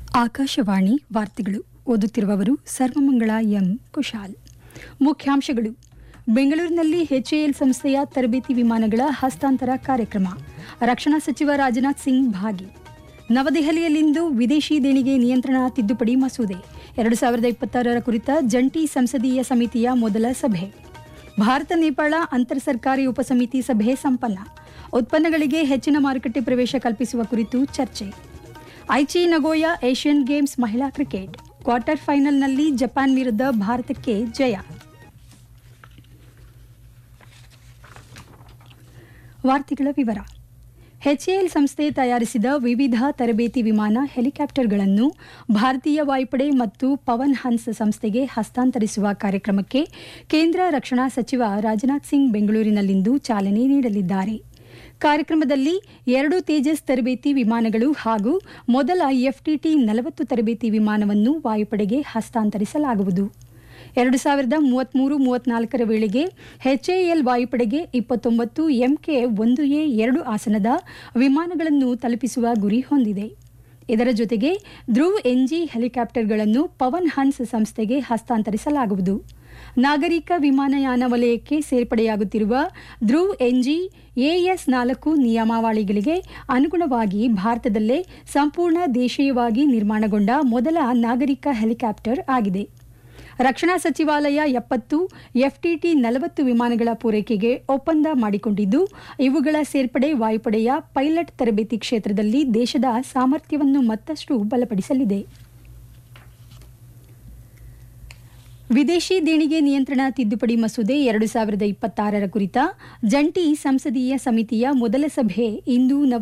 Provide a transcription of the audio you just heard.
ಆಕಾಶವಾಣಿ ವಾರ್ತೆಗಳು ಓದುತ್ತಿರುವವರು ಸರ್ವಮಂಗಳ ಎಂ ಕುಶಾಲ್ ಮುಖ್ಯಾಂಶಗಳು ಬೆಂಗಳೂರಿನಲ್ಲಿ ಎಚ್ಎಎಲ್ ಸಂಸ್ಥೆಯ ತರಬೇತಿ ವಿಮಾನಗಳ ಹಸ್ತಾಂತರ ಕಾರ್ಯಕ್ರಮ ರಕ್ಷಣಾ ಸಚಿವ ರಾಜನಾಥ್ ಸಿಂಗ್ ಭಾಗಿ ನವದೆಹಲಿಯಲ್ಲಿಂದು ವಿದೇಶಿ ದೇಣಿಗೆ ನಿಯಂತ್ರಣ ತಿದ್ದುಪಡಿ ಮಸೂದೆ ಎರಡು ಸಾವಿರದ ಇಪ್ಪತ್ತಾರರ ಕುರಿತ ಜಂಟಿ ಸಂಸದೀಯ ಸಮಿತಿಯ ಮೊದಲ ಸಭೆ ಭಾರತ ನೇಪಾಳ ಅಂತರ್ ಸರ್ಕಾರಿ ಉಪಸಮಿತಿ ಸಭೆ ಸಂಪನ್ನ ಉತ್ಪನ್ನಗಳಿಗೆ ಹೆಚ್ಚಿನ ಮಾರುಕಟ್ಟೆ ಪ್ರವೇಶ ಕಲ್ಪಿಸುವ ಕುರಿತು ಚರ್ಚೆ ಐಚಿ ನಗೋಯಾ ಏಷ್ಯನ್ ಗೇಮ್ಸ್ ಮಹಿಳಾ ಕ್ರಿಕೆಟ್ ಕ್ವಾರ್ಟರ್ ಫೈನಲ್ನಲ್ಲಿ ಜಪಾನ್ ವಿರುದ್ಧ ಭಾರತಕ್ಕೆ ಜಯ ವಾರ್ತೆಗಳ ವಿವರ ಎಚ್ಎಎಲ್ ಸಂಸ್ಥೆ ತಯಾರಿಸಿದ ವಿವಿಧ ತರಬೇತಿ ವಿಮಾನ ಹೆಲಿಕಾಪ್ಟರ್ಗಳನ್ನು ಭಾರತೀಯ ವಾಯುಪಡೆ ಮತ್ತು ಪವನ್ ಹನ್ಸ್ ಸಂಸ್ಥೆಗೆ ಹಸ್ತಾಂತರಿಸುವ ಕಾರ್ಯಕ್ರಮಕ್ಕೆ ಕೇಂದ್ರ ರಕ್ಷಣಾ ಸಚಿವ ರಾಜನಾಥ್ ಸಿಂಗ್ ಬೆಂಗಳೂರಿನಲ್ಲಿಂದು ಚಾಲನೆ ನೀಡಲಿದ್ದಾರೆ ಕಾರ್ಯಕ್ರಮದಲ್ಲಿ ಎರಡು ತೇಜಸ್ ತರಬೇತಿ ವಿಮಾನಗಳು ಹಾಗೂ ಮೊದಲ ಎಫ್ಟಿಟಿ ನಲವತ್ತು ತರಬೇತಿ ವಿಮಾನವನ್ನು ವಾಯುಪಡೆಗೆ ಹಸ್ತಾಂತರಿಸಲಾಗುವುದು ಎರಡು ಸಾವಿರದ ಮೂವತ್ತ್ಮೂರು ಮೂವತ್ನಾಲ್ಕರ ವೇಳೆಗೆ ಎಚ್ಎಎಲ್ ವಾಯುಪಡೆಗೆ ಇಪ್ಪತ್ತೊಂಬತ್ತು ಎಂಕೆ ಒಂದು ಎ ಎರಡು ಆಸನದ ವಿಮಾನಗಳನ್ನು ತಲುಪಿಸುವ ಗುರಿ ಹೊಂದಿದೆ ಇದರ ಜೊತೆಗೆ ಧ್ರುವ್ ಎನ್ಜಿ ಹೆಲಿಕಾಪ್ಟರ್ಗಳನ್ನು ಪವನ್ ಹನ್ಸ್ ಸಂಸ್ಥೆಗೆ ಹಸ್ತಾಂತರಿಸಲಾಗುವುದು ನಾಗರಿಕ ವಿಮಾನಯಾನ ವಲಯಕ್ಕೆ ಸೇರ್ಪಡೆಯಾಗುತ್ತಿರುವ ಧ್ರುವ್ ಎನ್ಜಿ ಎಎಸ್ ನಾಲ್ಕು ನಿಯಮಾವಳಿಗಳಿಗೆ ಅನುಗುಣವಾಗಿ ಭಾರತದಲ್ಲೇ ಸಂಪೂರ್ಣ ದೇಶೀಯವಾಗಿ ನಿರ್ಮಾಣಗೊಂಡ ಮೊದಲ ನಾಗರಿಕ ಹೆಲಿಕಾಪ್ಟರ್ ಆಗಿದೆ ರಕ್ಷಣಾ ಸಚಿವಾಲಯ ಎಪ್ಪತ್ತು ಎಫ್ಟಿಟಿ ನಲವತ್ತು ವಿಮಾನಗಳ ಪೂರೈಕೆಗೆ ಒಪ್ಪಂದ ಮಾಡಿಕೊಂಡಿದ್ದು ಇವುಗಳ ಸೇರ್ಪಡೆ ವಾಯುಪಡೆಯ ಪೈಲಟ್ ತರಬೇತಿ ಕ್ಷೇತ್ರದಲ್ಲಿ ದೇಶದ ಸಾಮರ್ಥ್ಯವನ್ನು ಮತ್ತಷ್ಟು ಬಲಪಡಿಸಲಿದೆ ವಿದೇಶಿ ದೇಣಿಗೆ ನಿಯಂತ್ರಣ ತಿದ್ದುಪಡಿ ಮಸೂದೆ ಎರಡು ಸಾವಿರದ ಇಪ್ಪತ್ತಾರರ ಕುರಿತ ಜಂಟಿ ಸಂಸದೀಯ ಸಮಿತಿಯ ಮೊದಲ ಸಭೆ ಇಂದು ನವ